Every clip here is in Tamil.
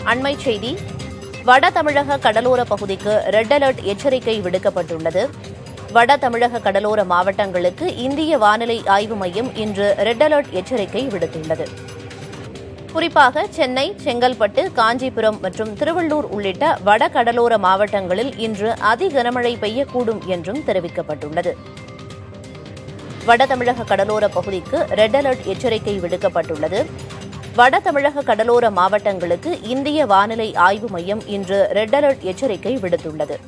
அண்மை செய்தி வட தமிழக கடலோர பகுதிக்கு ரெட் அலர்ட் எச்சரிக்கை விடுக்கப்பட்டுள்ளது வட தமிழக கடலோர மாவட்டங்களுக்கு இந்திய வானிலை ஆய்வு மையம் இன்று ரெட் அலர்ட் எச்சரிக்கை விடுத்துள்ளது குறிப்பாக சென்னை செங்கல்பட்டு காஞ்சிபுரம் மற்றும் திருவள்ளூர் உள்ளிட்ட வட கடலோர மாவட்டங்களில் இன்று அதி கனமழை பெய்யக்கூடும் என்றும் தெரிவிக்கப்பட்டுள்ளது வட தமிழக கடலோர பகுதிக்கு ரெட் அலர்ட் எச்சரிக்கை விடுக்கப்பட்டுள்ளது வட தமிழக கடலோர மாவட்டங்களுக்கு இந்திய வானிலை ஆய்வு மையம் இன்று ரெட் அலர்ட் எச்சரிக்கை விடுத்துள்ளது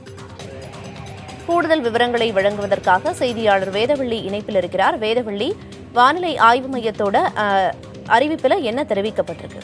கூடுதல் விவரங்களை வழங்குவதற்காக செய்தியாளர் வேதவள்ளி இணைப்பில் இருக்கிறார் வேதவள்ளி வானிலை ஆய்வு மையத்தோட அஹ், அறிவிப்புல என்ன தெரிவிக்கப்பட்டிருக்கு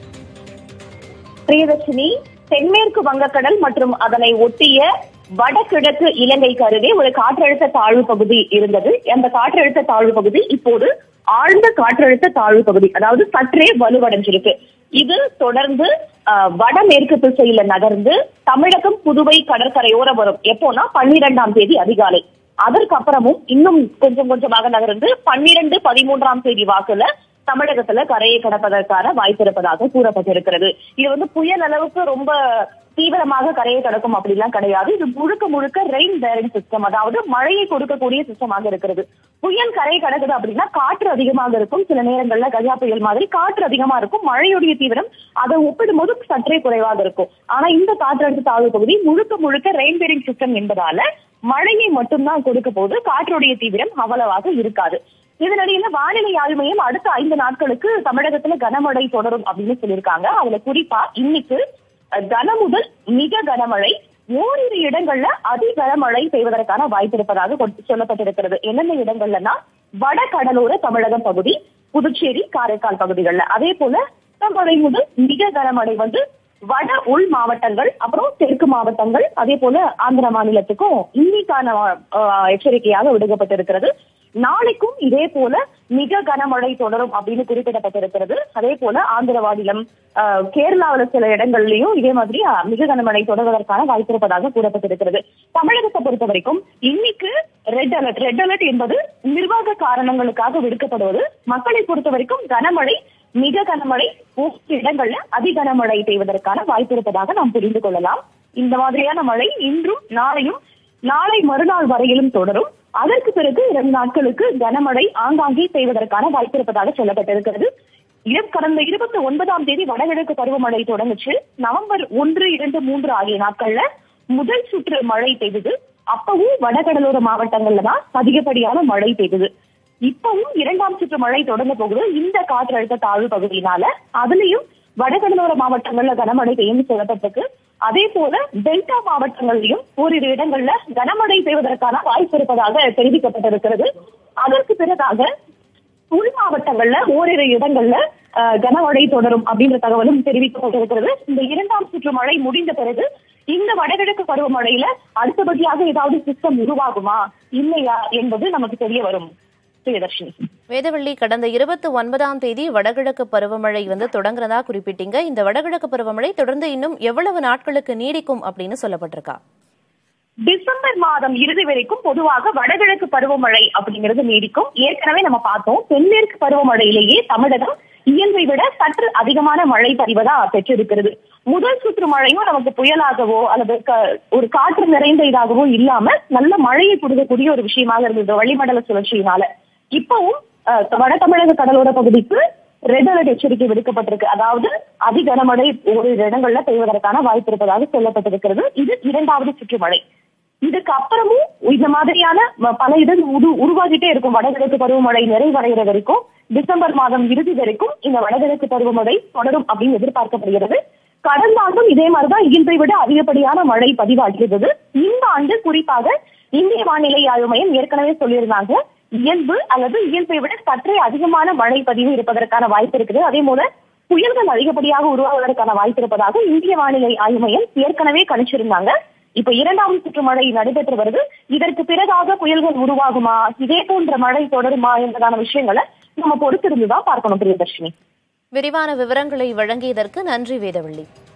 பிரியதர்ஷினி தென்மேற்கு வங்கக்கடல் மற்றும் அதனை ஒட்டிய வடகிழக்கு இலங்கைக்கு அருகே ஒரு காற்றழுத்த தாழ்வு பகுதி இருந்தது அந்த காற்றழுத்த தாழ்வு பகுதி இப்போது ஆழ்ந்த காற்றழுத்த தாழ்வு பகுதி அதாவது சற்றே வலுவடைஞ்சிருக்கு இது தொடர்ந்து ஆஹ், வடமேற்கு திசையில நகர்ந்து தமிழகம் புதுவை கடற்கரையோர வரும் எப்போனா பன்னிரெண்டாம் தேதி அதிகாலை அதற்கப்புறமும் இன்னும் கொஞ்சம் கொஞ்சமாக நகர்ந்து பன்னிரண்டு பதிமூன்றாம் தேதி வாக்குல தமிழகத்துல கரையை கடப்பதற்கான வாய்ப்பு இருப்பதாக கூறப்பட்டிருக்கிறது இது வந்து புயல் அளவுக்கு ரொம்ப தீவிரமாக கரையை கடக்கும் அப்படிலாம் கிடையாது இது முழுக்க முழுக்க ரெயின் பேரிங் சிஸ்டம் அதாவது மழையை கொடுக்கக்கூடிய சிஸ்டமாக இருக்கிறது புயல் கரையை கடக்குது அப்படின்னா காற்று அதிகமாக இருக்கும் சில நேரங்கள்ல கஜா புயல் மாதிரி காற்று அதிகமா இருக்கும் மழையுடைய தீவிரம் அதை ஒப்பிடும்போது சற்றே குறைவாக இருக்கும் ஆனா இந்த காற்றழுத்த தாழ்வு பகுதி முழுக்க முழுக்க ரெயின் பேரிங் சிஸ்டம் என்பதால மழையை மட்டும்தான் கொடுக்க போது காற்றுடைய தீவிரம் அவ்வளவாக இருக்காது இதனிடையில வானிலை ஆய்வு மையம் அடுத்த ஐந்து நாட்களுக்கு தமிழகத்துல கனமழை தொடரும் அப்படின்னு சொல்லியிருக்காங்க அதுல குறிப்பா இன்னைக்கு அஹ், கன முதல் மிக கனமழை ஓரிரு இடங்கள்ல அதி கனமழை பெய்வதற்கான வாய்ப்பு இருப்பதாக கொ- சொல்லப்பட்டிருக்கிறது என்னென்ன இடங்கள்லன்னா வட கடலோர தமிழகம் பகுதி புதுச்சேரி காரைக்கால் பகுதிகள்ல அதே போல கனமழை முதல் மிக கனமழை வந்து வட உள் மாவட்டங்கள் அப்புறம் தெற்கு மாவட்டங்கள் அதே போல ஆந்திர மாநிலத்துக்கும் இன்னைக்கான அஹ், எச்சரிக்கையாக விடுக்கப்பட்டிருக்கிறது நாளைக்கும் இதே போல மிக கனமழை தொடரும் அப்படின்னு குறிப்பிடப்பட்டிருக்கிறது அதே போல ஆந்திர மாநிலம் அஹ், கேரளாவுல சில இடங்கள்லயும் இதே மாதிரி அஹ், மிக கனமழை தொடர்வதற்கான வாய்ப்பு இருப்பதாக கூறப்பட்டிருக்கிறது தமிழகத்தை பொறுத்த வரைக்கும் இன்னைக்கு ரெட் அலர்ட் ரெட் அலர்ட் என்பது நிர்வாக காரணங்களுக்காக விடுக்கப்படுவது மக்களை பொறுத்த வரைக்கும் கனமழை மிக கனமழை ஒவ்வொரு இடங்கள்ல அதி கனமழை பெய்வதற்கான வாய்ப்பு இருப்பதாக நாம் புரிந்து கொள்ளலாம் இந்த மாதிரியான மழை இன்றும் நாளையும் நாளை மறுநாள் வரையிலும் தொடரும் அதற்கு பிறகு இரண்டு நாட்களுக்கு கனமழை ஆங்காங்கே பெய்வதற்கான வாய்ப்பு இருப்பதாக சொல்லப்பட்டிருக்கிறது இடம் கடந்த இருபத்தி ஒன்பதாம் தேதி வடகிழக்கு பருவமழை தொடங்குச்சு நவம்பர் ஒன்று இரண்டு மூன்று ஆகிய நாட்கள்ல முதல் சுற்று மழை பெய்தது அப்பவும் வடகடலோர மாவட்டங்கள்ல தான் அதிகப்படியான மழை பெய்தது இப்பவும் இரண்டாம் சுற்று மழை தொடங்க போகுது இந்த காற்றழுத்த தாழ்வு பகுதியினால அதுலயும் வடகடலோர மாவட்டங்கள்ல கனமழை பெய்யும் சொல்லப்பட்டிருக்கு அதே போல டெல்டா மாவட்டங்களிலும் ஓரிரு இடங்கள்ல கனமழை பெய்வதற்கான வாய்ப்பு இருப்பதாக தெரிவிக்கப்பட்டிருக்கிறது அதற்கு பிறகாக உள் மாவட்டங்கள்ல ஓரிரு இடங்கள்ல அஹ், கனமழை தொடரும் அப்படின்ற தகவலும் தெரிவிக்கப்பட்டிருக்கிறது இந்த இரண்டாம் சுற்று மழை முடிந்த பிறகு இந்த வடகிழக்கு பருவமழையில அடுத்தபடியாக ஏதாவது சிஸ்டம் உருவாகுமா இல்லையா என்பது நமக்கு தெரிய வரும் பிரியதர்ஷினி வேதவள்ளி கடந்த இருபத்தி ஒன்பதாம் தேதி வடகிழக்கு பருவமழை வந்து தொடங்குறதா குறிப்பிட்டீங்க இந்த வடகிழக்கு பருவமழை தொடர்ந்து இன்னும் எவ்வளவு நாட்களுக்கு நீடிக்கும் அப்படின்னு சொல்லப்பட்டிருக்கா டிசம்பர் மாதம் இறுதி வரைக்கும் பொதுவாக வடகிழக்கு பருவமழை அப்படிங்கிறது நீடிக்கும் ஏற்கனவே நம்ம பார்த்தோம் தென்மேற்கு பருவமழையிலேயே தமிழகம் இயல்பை விட சற்று அதிகமான மழை பதிவதா பெற்றிருக்கிறது முதல் சுற்று மழையும் நமக்கு புயலாகவோ அல்லது க- ஒரு காற்று நிறைந்த இதாகவோ இல்லாம நல்ல மழையை கொடுக்கக்கூடிய ஒரு விஷயமாக இருந்தது வளிமண்டல சுழற்சியினால இப்பவும் அஹ், வட தமிழக கடலோர பகுதிக்கு ரெட் அலர்ட் எச்சரிக்கை விடுக்கப்பட்டிருக்கு அதாவது அதி கனமழை ஒரு இடங்கள்ல பெய்வதற்கான வாய்ப்பு இருப்பதாக சொல்லப்பட்டிருக்கிறது இது இரண்டாவது சுற்று மழை இதுக்கு அப்புறமும் இந்த மாதிரியான ம- பல இடங்கள் உரு உருவாகிட்டே இருக்கும் வடகிழக்கு பருவமழை நிறைவடைகிற வரைக்கும் டிசம்பர் மாதம் இறுதி வரைக்கும் இந்த வடகிழக்கு பருவமழை தொடரும் அப்படின்னு எதிர்பார்க்கப்படுகிறது கடந்த ஆண்டும் இதே மாதிரிதான் இயல்பை விட அதிகப்படியான மழை பதிவாகியிருந்தது இந்த ஆண்டு குறிப்பாக இந்திய வானிலை ஆய்வு மையம் ஏற்கனவே சொல்லியிருந்தாங்க இயல்பு அல்லது இயல்பை விட சற்றே அதிகமான மழை பதிவு இருப்பதற்கான வாய்ப்பு இருக்குது அதே போல புயல்கள் அதிகப்படியாக உருவாவதற்கான வாய்ப்பு இருப்பதாக இந்திய வானிலை ஆய்வு மையம் ஏற்கனவே கணிச்சிருந்தாங்க இப்ப இரண்டாம் சுற்று மழை நடைபெற்று வருது இதற்கு பிறகாக புயல்கள் உருவாகுமா இதே போன்ற மழை தொடருமா என்பதான விஷயங்களை நம்ம பொறுத்திருந்துதான் பார்க்கணும் பிரியதர்ஷினி விரிவான விவரங்களை வழங்கியதற்கு நன்றி வேதவள்ளி